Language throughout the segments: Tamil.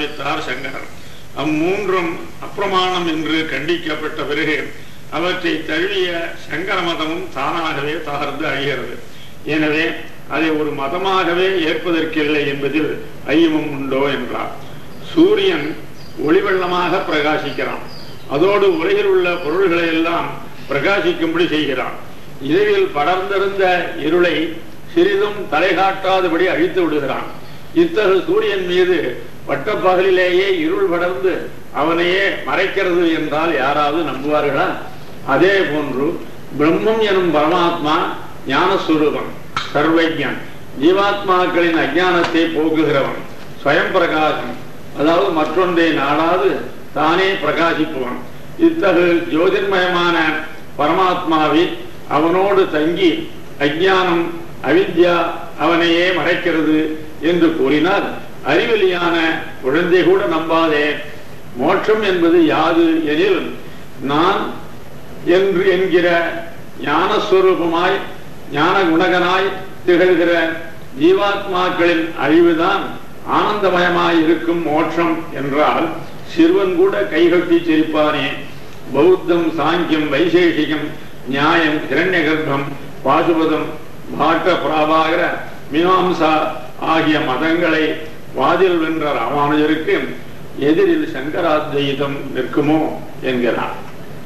ஆரம்பித்தார் சங்கரர் அம்மூன்றும் அப்பிரமாணம் என்று கண்டிக்கப்பட்ட பிறகு அவற்றை தழுவிய சங்கர மதமும் தானாகவே தகர்ந்து அழிகிறது எனவே அதை ஒரு மதமாகவே ஏற்பதற்கில்லை என்பதில் ஐயமும் உண்டோ என்றார் சூரியன் ஒளிவெள்ளமாக பிரகாசிக்கிறான் அதோடு உலகில் உள்ள பொருள்களை எல்லாம் பிரகாசிக்கும்படி செய்கிறான் இரவில் படர்ந்திருந்த இருளை சிறிதும் தலை காட்டாதபடி அழித்து விடுகிறான் இத்தகு சூரியன் மீது பட்டப்பகலிலேயே இருள் படர்ந்து அவனையே மறைக்கிறது என்றால் யாராவது நம்புவார்களா அதே போன்று பிரம்மம் எனும் பரமாத்மா ஞானஸ்வரூபம் சர்வஜன் ஜீவாத்மாக்களின் அஜானத்தை போக்குகிறவன் ஸ்வயம் பிரகாசம் அதாவது மற்றொன்றை நாடாது தானே பிரகாசிப்பவன் இத்தகு ஜோதிர்மயமான பரமாத்மாவில் அவனோடு தங்கி அஜானம் அவித்யா அவனையே மறைக்கிறது என்று கூறினால் அறிவெளியான குழந்தை கூட நம்பாதே மோட்சம் என்பது யாது எனில் நான் என்று என்கிற ஞானஸ்வரூபமாய் ஞான குணகனாய் திகழ்கிற ஜீவாத்மாக்களின் அழிவுதான் ஆனந்தமயமாய் இருக்கும் மோட்சம் என்றால் சிறுவன் கூட கைகட்டி சிரிப்பானே பௌத்தம் சாங்கியம் வைசேஷிகம் நியாயம் இரண்ய கர்ப்பம் பாசுபதம் பாட்ட பிராபாகர மீமாம்சா ஆகிய மதங்களை வாதில் வென்ற ராமானுஜருக்கு எதிரில் சங்கராத்வைதம் நிற்குமோ என்கிறார்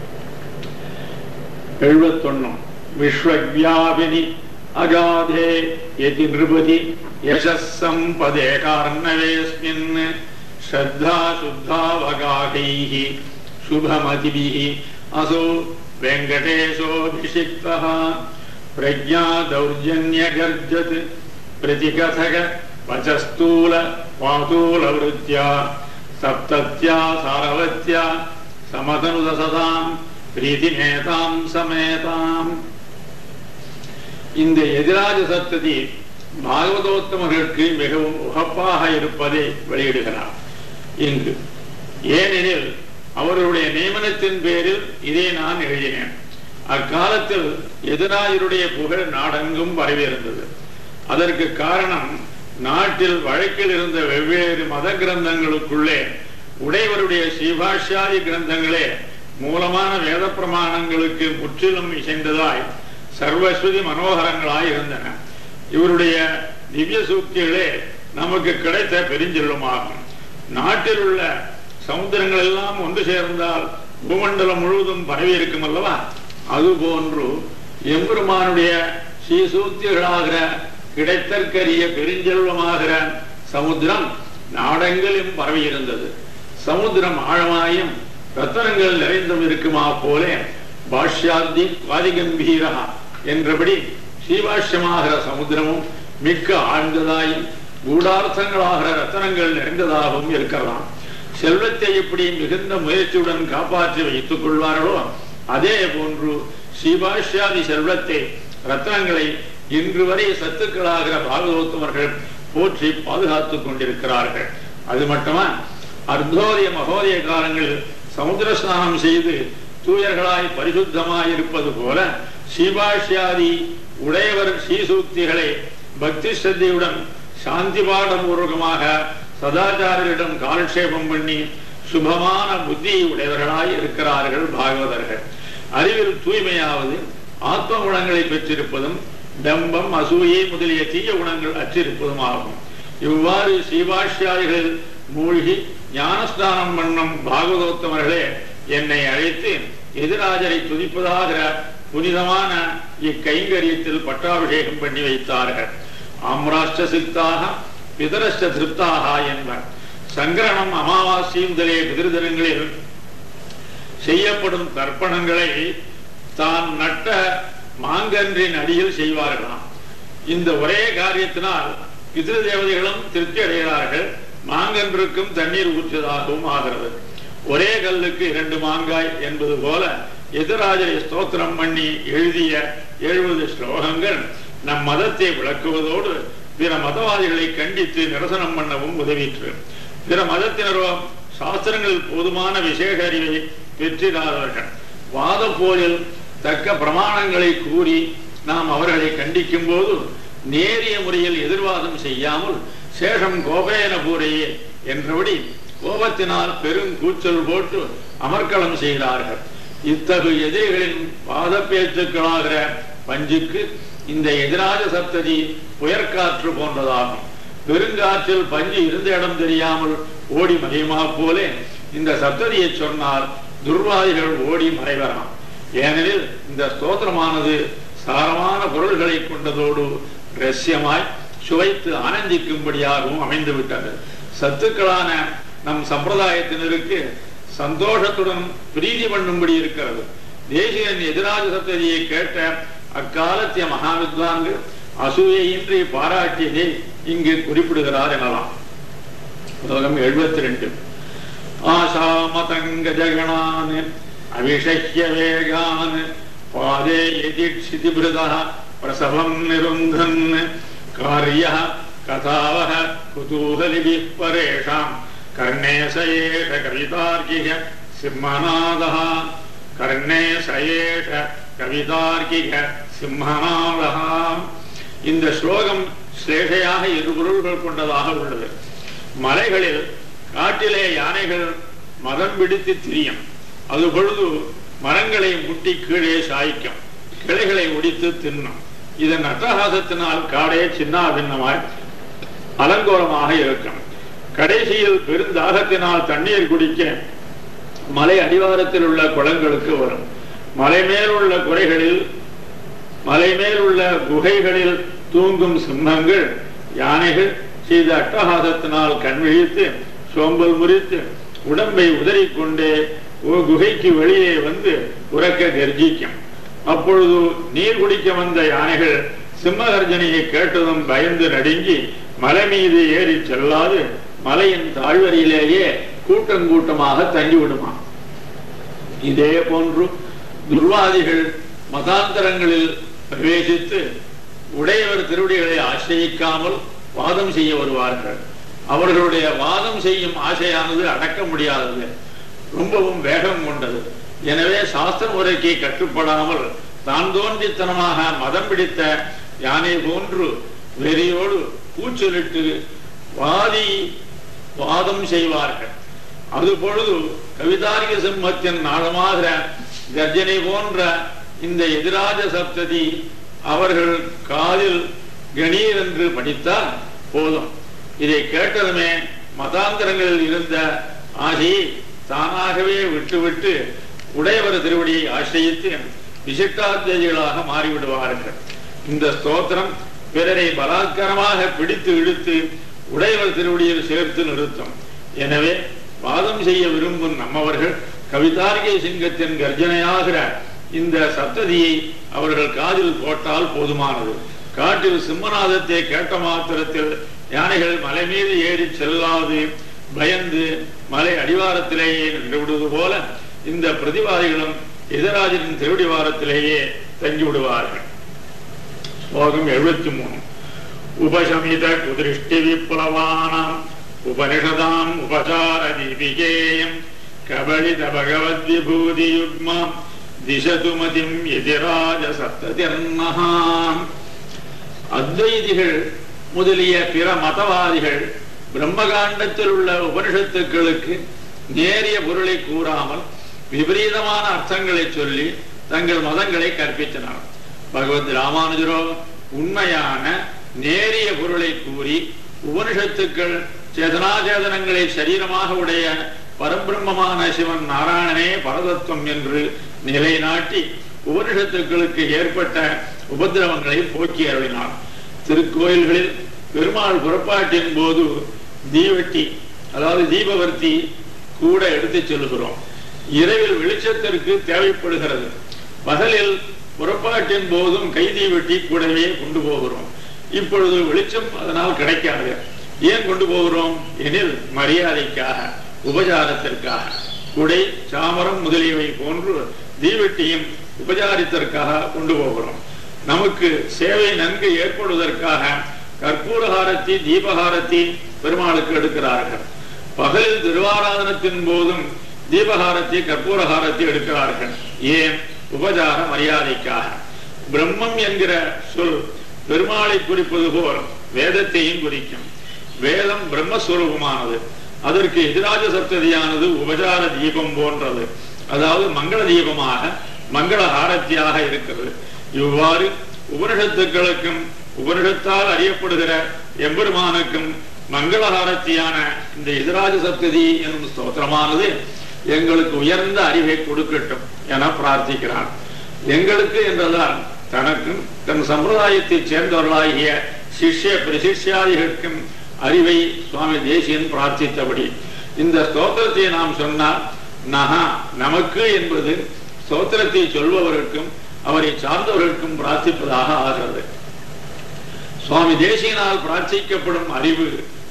எழுபத்தொன்னும் விஸ்வவியாபினி அகாதே எதி நிருபதி யசஸ் சம்பதே கார்ணவேஸ்மின் ஸ்ரத்தா சுத்தாவகாகைः शुभमतिभिः असो वेङ्कटेशोऽभिषिक्तः प्रज्ञा दौर्जन्यगर्जत् प्रतिकथक वचस्तूल वातूलवृत्त्या सप्तत्या सारवत्या समतनुदसताम् பிரீதிமேதாம் சமேதாம் இந்த எதிராஜ சத்ததி பாகவதோத்தமர்களுக்கு மிகவும் உகப்பாக இருப்பதை வெளியிடுகிறார் இங்கு ஏனெனில் அவர்களுடைய நியமனத்தின் பேரில் இதை நான் எழுதினேன் அக்காலத்தில் எதிராஜருடைய புகழ் நாடெங்கும் பரவியிருந்தது அதற்கு காரணம் நாட்டில் வழக்கில் இருந்த வெவ்வேறு மத கிரந்தங்களுக்குள்ளே உடையவருடைய ஸ்ரீபாஷ்யாதி கிரந்தங்களே மூலமான வேத பிரமாணங்களுக்கு முற்றிலும் இசைந்ததாய் சர்வஸ்வதி மனோகரங்களாய் இருந்தன இவருடைய திவ்ய சூக்திகளே நமக்கு கிடைத்த பெருஞ்செல்வமாகும் நாட்டில் உள்ள சமுத்திரங்கள் எல்லாம் ஒன்று சேர்ந்தால் பூமண்டலம் முழுவதும் பரவி இருக்கும் அல்லவா அது போன்று எம்பெருமானுடைய ஸ்ரீசூக்திகளாகிற கிடைத்தற்கரிய பெருஞ்செல்வமாகிற சமுத்திரம் நாடெங்கிலும் பரவி இருந்தது சமுத்திரம் ஆழமாயும் ரத்தனங்கள் நிறைந்தும் இருக்குமா போலே பாஷ்யாந்தி வாதிகம்பீரா என்றபடி ஸ்ரீபாஷ்யமாகிற சமுத்திரமும் மிக்க ஆழ்ந்ததாயும் கூடார்த்தங்களாகிற ரத்தனங்கள் நிறைந்ததாகவும் இருக்கலாம் செல்வத்தை எப்படி மிகுந்த முயற்சியுடன் காப்பாற்றி வைத்துக் கொள்வார்களோ அதே போன்று ஸ்ரீபாஷ்யாதி செல்வத்தை ரத்னங்களை இன்று வரை சத்துக்களாகிற பாகவதோத்தமர்கள் போற்றி பாதுகாத்துக் கொண்டிருக்கிறார்கள் அது மட்டுமா அர்த்தோதய மகோதய காலங்களில் சமுத்திர ஸ்நானம் செய்து தூயர்களாய் பரிசுத்தமாய் இருப்பது போல ஸ்ரீபாஷ்யாதி உடையவர் ஸ்ரீசூக்திகளை பக்தி ஸ்ரத்தையுடன் சாந்தி பாடபூர்வகமாக சதாச்சாரியரிடம் காலக்ஷேபம் பண்ணி சுபமான புத்தி உடையவர்களாய் இருக்கிறார்கள் பாகவதர்கள் அறிவில் தூய்மையாவது ஆத்ம குணங்களை பெற்றிருப்பதும் டம்பம் அசூயை முதலிய தீய குணங்கள் அற்றிருப்பதும் ஆகும் இவ்வாறு ஸ்ரீபாஷ்யாதிகளில் மூழ்கி ஞானஸ்தானம் பண்ணும் பாகவதோத்தமர்களே என்னை அழைத்து எதிராஜரை துதிப்பதாக புனிதமான இக்கைங்கரியத்தில் பட்டாபிஷேகம் பண்ணி வைத்தார்கள் ஆம்ராஷ்ட சித்தாக பிதரஷ்ட திருப்தாக என்பர் சங்கரணம் அமாவாசை முதலிய பிதிருதினங்களில் செய்யப்படும் தர்ப்பணங்களை தான் நட்ட மாங்கன்றின் அடியில் செய்வார்களாம் இந்த ஒரே காரியத்தினால் பிதிரு தேவதைகளும் திருப்தி அடைகிறார்கள் மாங்கன்றுக்கும் தண்ணீர் ஊற்றுவதாகவும் ஆகிறது ஒரே கல்லுக்கு இரண்டு மாங்காய் என்பது போல எதிராஜரை ஸ்தோத்திரம் பண்ணி எழுதிய எழுபது ஸ்லோகங்கள் நம் மதத்தை விளக்குவதோடு பிற மதவாதிகளை கண்டித்து நிரசனம் பண்ணவும் உதவிற்று பிற மதத்தினரோ சாஸ்திரங்களில் போதுமான விசேஷ அறிவை பெற்றிராதவர்கள் வாத போரில் தக்க பிரமாணங்களை கூறி நாம் அவர்களை கண்டிக்கும் போது நேரிய முறையில் எதிர்வாதம் செய்யாமல் சேஷம் கோபேன பூரையே என்றபடி கோபத்தினால் பெருங்கூச்சல் போட்டு அமர்க்களம் செய்கிறார்கள் இத்தகு எதிரிகளின் வாத பேச்சுக்களாகிற பஞ்சுக்கு இந்த எதிராஜ சப்ததி புயற்காற்று போன்றதாகும் பெருங்காற்றில் பஞ்சு இருந்த இடம் தெரியாமல் ஓடி மறையுமா போலே இந்த சப்ததியை சொன்னால் துர்வாதிகள் ஓடி மறைவராம் ஏனெனில் இந்த ஸ்தோத்திரமானது சாரமான பொருள்களை கொண்டதோடு ரஷ்யமாய் சுவைத்து ஆனந்திக்கும்படியாகவும் அமைந்து விட்டது சத்துக்களான நம் சம்பிரதாயத்தினருக்கு சந்தோஷத்துடன் பிரீதி பண்ணும்படி இருக்கிறது தேசியன் எதிராஜ சப்ததியை கேட்ட அக்காலத்திய மகாவித்வான்கள் அசூயையின்றி பாராட்டியதை இங்கு குறிப்பிடுகிறார் எனலாம் உலகம் எழுபத்தி ரெண்டு ஆசாமதங்க ஜகணான் அவிஷஹ்ய வேகான் பாதே யதிக்ஷிதிபிருதா பிரசவம் நிருந்தன் காரிய கதாவக குதூகலிபிः பரேஷாம் கர்ணே சயேஷ கவிதார்க்கிக சிம்மநாதः கர்ணே சயேஷ கவிதார்க்கிக சிம்மநாதः இந்த ஸ்லோகம் சிலேஷையாக இரு பொருள்கள் கொண்டதாக உள்ளது மலைகளில் காட்டிலே யானைகள் மதம் பிடித்து திரியும் அது பொழுது மரங்களை முட்டி கீழே சாய்க்கும் கிளைகளை ஒடித்து தின்னும் இதன் அட்டகாசத்தினால் காடே சின்ன பின்னமாய் அலங்கோலமாக இருக்கும் கடைசியில் பெருந்தாகத்தினால் தண்ணீர் குடிக்க மலை அடிவாரத்தில் உள்ள குளங்களுக்கு வரும் மலை மேல் உள்ள குறைகளில் மலை மேல் உள்ள குகைகளில் தூங்கும் சிம்மங்கள் யானைகள் செய்த அட்டகாசத்தினால் கண் விழித்து சோம்பல் முறித்து உடம்பை உதறிக்கொண்டே ஒரு குகைக்கு வெளியே வந்து உறக்க கர்ஜிக்கும் அப்பொழுது நீர் குடிக்க வந்த யானைகள் சிம்மகர்ஜனையை கேட்டதும் பயந்து நடுங்கி மலை மீது ஏறி செல்லாது மலையின் தாழ்வரையிலேயே கூட்டம் கூட்டமாக தங்கிவிடுமா இதே போன்று துர்வாதிகள் மதாந்தரங்களில் பிரவேசித்து உடையவர் திருவடிகளை ஆசிரியிக்காமல் வாதம் செய்ய வருவார்கள் அவர்களுடைய வாதம் செய்யும் ஆசையானது அடக்க முடியாதது ரொம்பவும் வேகம் கொண்டது எனவே சாஸ்திர முறைக்கு கட்டுப்படாமல் தான் தோன்றித்தனமாக மதம் பிடித்த யானை போன்று வெறியோடு கூச்சலிட்டு வாதி வாதம் செய்வார்கள் அது பொழுது கவிதாரிக சிம்மத்தின் நாளமாக கர்ஜனை போன்ற இந்த எதிராஜ சப்ததி அவர்கள் காதில் கணீர் என்று படித்தால் போதும் இதை கேட்டதுமே மதாந்திரங்களில் இருந்த ஆசையை தானாகவே விட்டுவிட்டு உடையவர் திருவடியை ஆசிரியித்து விசிஷ்டாத்வேதிகளாக மாறிவிடுவார்கள் இந்த ஸ்தோத்திரம் பிறரை பலாத்காரமாக பிடித்து இழுத்து உடையவர் திருவடியில் சேர்த்து நிறுத்தும் எனவே வாதம் செய்ய விரும்பும் நம்மவர்கள் கவிதார்கை சிங்கத்தின் கர்ஜனையாகிற இந்த சப்ததியை அவர்கள் காதில் போட்டால் போதுமானது காட்டில் சிம்மநாதத்தை கேட்ட மாத்திரத்தில் யானைகள் மலை மீது ஏறி செல்லாது பயந்து மலை அடிவாரத்திலேயே நின்று விடுவது போல இந்த பிரதிவாதிகளும் எதிராஜரின் திருவடிவாரத்திலேயே தங்கி விடுவார்கள் ஸ்லோகம் எழுபத்தி மூணு உபசமித குதிருஷ்டி விப்ளவானாம் உபனிஷதாம் உபசார தீபிகேயம் கபலித பகவத் விபூதி யுக்மாம் திசது மதிம் எதிராஜ சப்ததிர்மஹாம் அத்வைதிகள் முதலிய பிற மதவாதிகள் பிரம்மகாண்டத்தில் உள்ள உபனிஷத்துக்களுக்கு நேரிய பொருளை கூறாமல் விபரீதமான அர்த்தங்களை சொல்லி தங்கள் மதங்களை கற்பித்தனர் பகவத் ராமானுஜரோ உண்மையான நேரிய பொருளை கூறி உபனிஷத்துக்கள் சேதனாச்சேதனங்களை சரீரமாக உடைய பரபிரம்மமான சிவன் நாராயணனே பரதத்துவம் என்று நிலைநாட்டி உபனிஷத்துக்களுக்கு ஏற்பட்ட உபதிரவங்களை போக்கி அருளினார் திருக்கோயில்களில் பெருமாள் புறப்பாட்டின் போது தீவட்டி அதாவது தீபவர்த்தி கூட எடுத்துச் செல்கிறோம் இரவில் வெளிச்சத்திற்கு தேவைப்படுகிறது பகலில் புறப்பாட்டின் போதும் கைதீவட்டி கூடவே கொண்டு போகிறோம் இப்பொழுது வெளிச்சம் அதனால் கிடைக்காது ஏன் கொண்டு போகிறோம் எனில் மரியாதைக்காக உபசாரத்திற்காக குடை சாமரம் முதலியவை போன்று தீவெட்டியும் உபசாரித்திற்காக கொண்டு போகிறோம் நமக்கு சேவை நன்கு ஏற்படுவதற்காக கற்பூரஹாரத்தி தீபஹாரத்தி பெருமாளுக்கு எடுக்கிறார்கள் பகலில் திருவாராதனத்தின் போதும் தீபஹாரத்தி கற்பூரஹாரத்தி எடுக்கிறார்கள் ஏன் உபசார மரியாதைக்காக பிரம்மம் என்கிற சொல் பெருமாளை குறிப்பது போல் வேதத்தையும் குறிக்கும் வேதம் பிரம்மஸ்வரூபமானது அதற்கு எதிராஜ சப்ததியானது உபசார தீபம் போன்றது அதாவது மங்கள தீபமாக மங்கள ஆரத்தியாக இருக்கிறது இவ்வாறு உபனிஷத்துக்களுக்கும் உபனிஷத்தால் அறியப்படுகிற எம்பெருமானுக்கும் மங்களஹாரத்தியான இந்த எதிராஜ சப்ததி என்னும் ஸ்தோத்திரமானது எங்களுக்கு உயர்ந்த அறிவை கொடுக்கட்டும் என பிரார்த்திக்கிறான் எங்களுக்கு என்றதால் தனக்கும் தன் சம்பிரதாயத்தைச் சேர்ந்தவர்களாகிய சிஷ்ய பிரசிஷ்யாதிகளுக்கும் அறிவை சுவாமி தேசியன் பிரார்த்தித்தபடி இந்த ஸ்தோத்திரத்தை நாம் சொன்னால் நகா நமக்கு என்பது ஸ்தோத்திரத்தை சொல்பவருக்கும் அவரை சார்ந்தவர்களுக்கும் பிரார்த்திப்பதாக ஆகிறது சுவாமி தேசியனால் பிரார்த்திக்கப்படும் அறிவு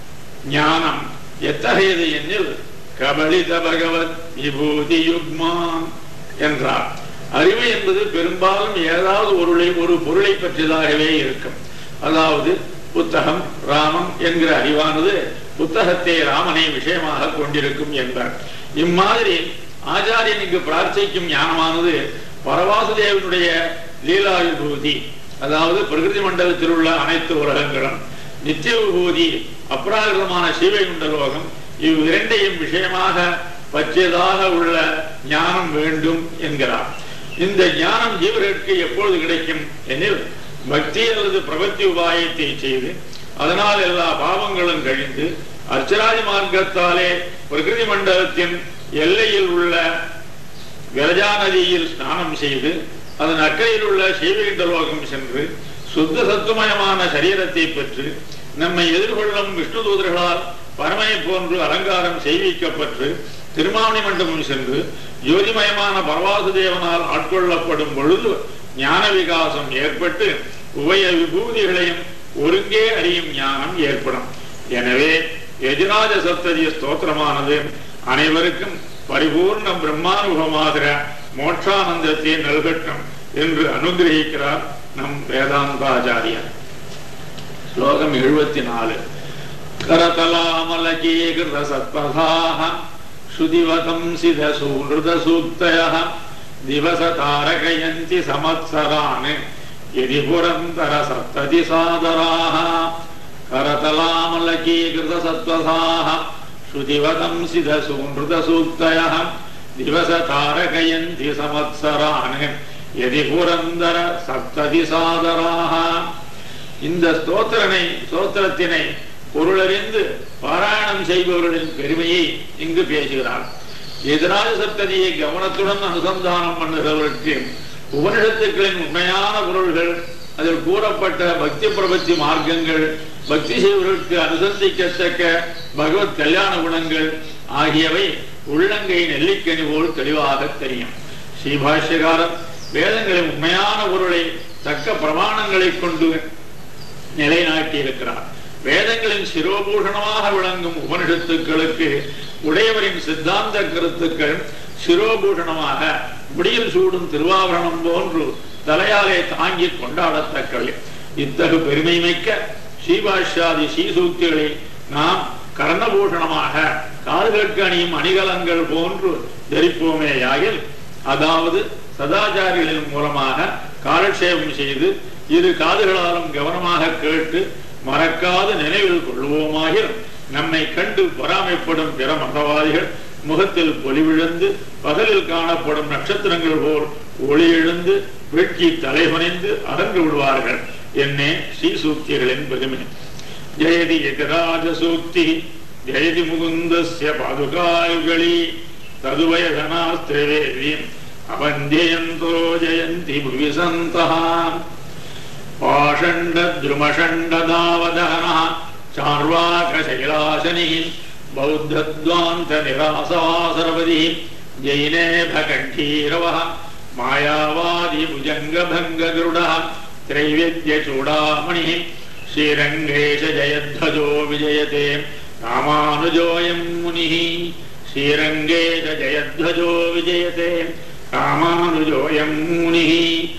ஞானம் எத்தகையது எனில் கபலித பகவத் விபூதி யுக்மா என்றார் அறிவு என்பது பெரும்பாலும் ஏதாவது ஒருளை ஒரு பொருளை பற்றியதாகவே இருக்கும் அதாவது புத்தகம் ராமன் என்கிற அறிவானது புத்தகத்தை ராமனை விஷயமாக கொண்டிருக்கும் என்பார் இம்மாதிரி ஆச்சாரியனுக்கு பிரார்த்திக்கும் ஞானமானது பரவாசுதேவனுடைய லீலா விபூதி அதாவது பிரகிருதி மண்டலத்தில் உள்ள அனைத்து உலகங்களும் நித்திய விபூதி அப்ராகிருதமான சீவைகுண்ட லோகம் இவ் இரண்டையும் விஷயமாக பற்றியதாக உள்ள ஞானம் வேண்டும் என்கிறார் இந்த ஞானம் ஜீவர்களுக்கு எப்பொழுது கிடைக்கும் எனில் பக்தி அல்லது பிரபத்தி உபாயத்தை செய்து அதனால் எல்லா பாவங்களும் கழிந்து அர்ச்சராதி மார்க்கத்தாலே பிரகிருதி மண்டலத்தின் எல்லையில் உள்ள விரஜா நதியில் ஸ்நானம் செய்து அதன் அக்கறையில் உள்ள சீவகிண்ட லோகம் சென்று சுத்த சத்துமயமான சரீரத்தை பெற்று நம்மை எதிர்கொள்ளும் விஷ்ணு தூதர்களால் பரமை போன்று அலங்காரம் செய்விக்கப்பட்டு திருமாவணி மண்டபம் சென்று ஜோதிமயமான பரவாசுதேவனால் ஆட்கொள்ளப்படும் பொழுது ஞான விகாசம் ஏற்பட்டு உபய விபூதிகளையும் ஒருங்கே அறியும் ஞானம் ஏற்படும் எனவே எதிராஜ சப்ததிய ஸ்தோத்திரமானது அனைவருக்கும் பரிபூர்ண பிரம்மானுபவமாகிற மோட்சானந்தத்தை நல்கட்டும் என்று அனுகிரகிக்கிறார் நம் வேதாந்தாச்சாரியர் ஸ்லோகம் எழுபத்தி நாலு करतलामलकीकृत सत्पथाः श्रुतिवतंसिधसूनृतसूक्तयः दिवसतारकयन्ति संवत्सरान् यदि पुरन्तर सप्तति सादराः करतलामलकीकृत सत्पथाः श्रुतिवतंसिधसूनृतसूक्तयः दिवसतारकयन्ति संवत्सरान् यदि पुरन्दर सप्तति सादराः இந்த ஸ்தோத்திரனை ஸ்தோத்திரத்தினை பொருளறிந்து பாராயணம் செய்பவர்களின் பெருமையை இங்கு பேசுகிறார் எதிராஜ சப்ததியை கவனத்துடன் அனுசந்தானம் பண்ணுகிறவர்களுக்கு உபனிஷத்துக்களின் உண்மையான பொருள்கள் அதில் கூறப்பட்ட பக்தி பிரபத்தி மார்க்கங்கள் பக்தி செய்வர்களுக்கு அனுசந்திக்கத்தக்க பகவத் கல்யாண குணங்கள் ஆகியவை உள்ளங்கை நெல்லிக்கனி போல் தெளிவாக தெரியும் ஸ்ரீபாஷ்யகாரர் வேதங்களின் உண்மையான பொருளை தக்க பிரமாணங்களை கொண்டு நிலைநாட்டி இருக்கிறார் வேதங்களின் சிரோபூஷணமாக விளங்கும் உபனிஷத்துக்களுக்கு உடையவரின் சித்தாந்த கருத்துக்கள் சிரோபூஷணமாக முடியில் சூடும் திருவாபரணம் போன்று தலையாலே தாங்கி கொண்டாடத்தக்கவை இத்தகு பெருமை மிக்க ஸ்ரீபாஷ்யாதி ஸ்ரீசூக்திகளை நாம் கர்ணபூஷணமாக காதுகளுக்கு அணியும் அணிகலங்கள் போன்று தரிப்போமேயாகில் அதாவது சதாச்சாரிகளின் மூலமாக காலட்சேபம் செய்து இரு காதுகளாலும் கவனமாக கேட்டு மறக்காத நினைவில் கொள்வோமாகில் நம்மை கண்டு பொறாமைப்படும் பிற மதவாதிகள் முகத்தில் பொலிவிழந்து பகலில் காணப்படும் நட்சத்திரங்கள் போல் ஒளி எழுந்து வெட்கி தலைவனைந்து அகன்று விடுவார்கள் என்னே ஸ்ரீசூக்திகளின் பெருமை ஜெயதி எதிராஜ சூக்தி ஜெயதி முகுந்தஸ்ய பாதுகாயுகளி ததுவயதனாஸ்திரவேதி அவந்தியந்தோ ஜெயந்தி புவி சந்தஹாம் पाषण्डद्रुमषण्डदावदहनः चार्वाकशैलासनिः बौद्धद्वान्तनिरासवासरपतिः जैनेभकण्ठीरवः मायावादिभुजङ्गभङ्गगरुडः त्रैवेद्यचूडामणिः श्रीरङ्गेश जयध्वजो विजयते रामानुजोऽयं मुनिः श्रीरङ्गेश जयध्वजो विजयते रामानुजोऽयं मुनिः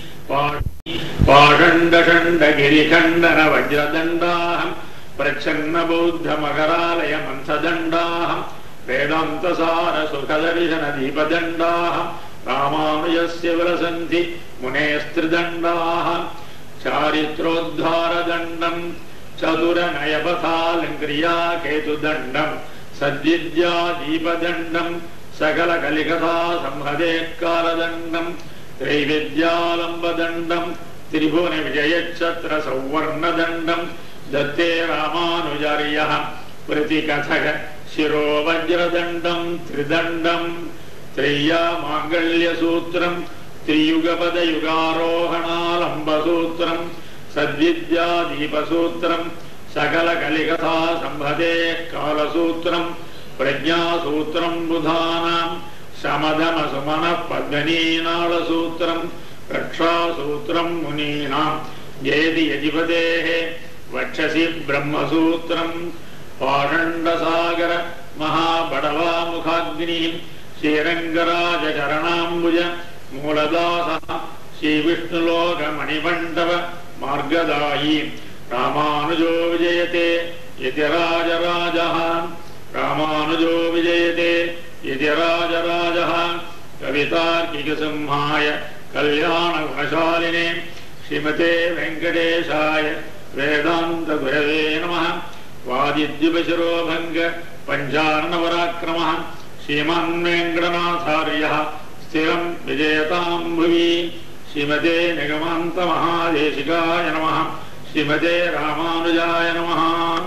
पाषण्डषण्डगिरिखण्डन वज्रदण्डाहम् प्रच्छन्न बौद्ध मकरालय मन्थदण्डाहम् वेदान्तसार सुखदर्शन दीपदण्डाहम् रामानुजस्य विलसन्ति मुनेस्त्रिदण्डाः चारित्रोद्धारदण्डम् चतुरनयपथालङ्क्रिया केतुदण्डम् சத்வித்யா தீபதண்டம் சகல கலிகதா சம்ஹதே காலதண்டம் திரைவித்யாலம்பதண்டம் திரிபுவன விஜயச்சத்திர சௌவர்ணதண்டம் தத்தே ராமானுஜாரிய பிரதிகதக சிரோ வஜ்ரதண்டம் திரிதண்டம் திரையா மாங்கல்யசூத்திரம் त्रियुगपदयुगारोहणालम्बसूत्रम् सद्विद्यादीपसूत्रम् सकलकलिकथा सम्भदे कालसूत्रम् प्रज्ञासूत्रम् बुधानाम् शमदमसुमनः पद्मनीनाळसूत्रम् रक्षासूत्रम् मुनीनाम् जयति यजिपतेः वक्षसि ब्रह्मसूत्रम् पाषण्डसागर महाबडवामुखाग्निः श्रीरङ्गराजचरणाम्बुज मूलदासः श्रीविष्णुलोकमणिमण्डप मार्गदायी रामानुजो विजयते यति राजराजः रामानुजो विजयते यति राजराजः कवितार्किकसिंहाय कल्याणगुणशालिने श्रीमते वेङ्कटेशाय वेदान्तगुरवे नमः वादिद्युपशिरोभङ्ग पञ्चार्णवराक्रमः श्रीमान् वेङ्कटनाथार्यः स्थिरम् विजयताम् भुवि श्रीमते निगमान्तमहादेशिकाय नमः श्रीमते रामानुजाय नमः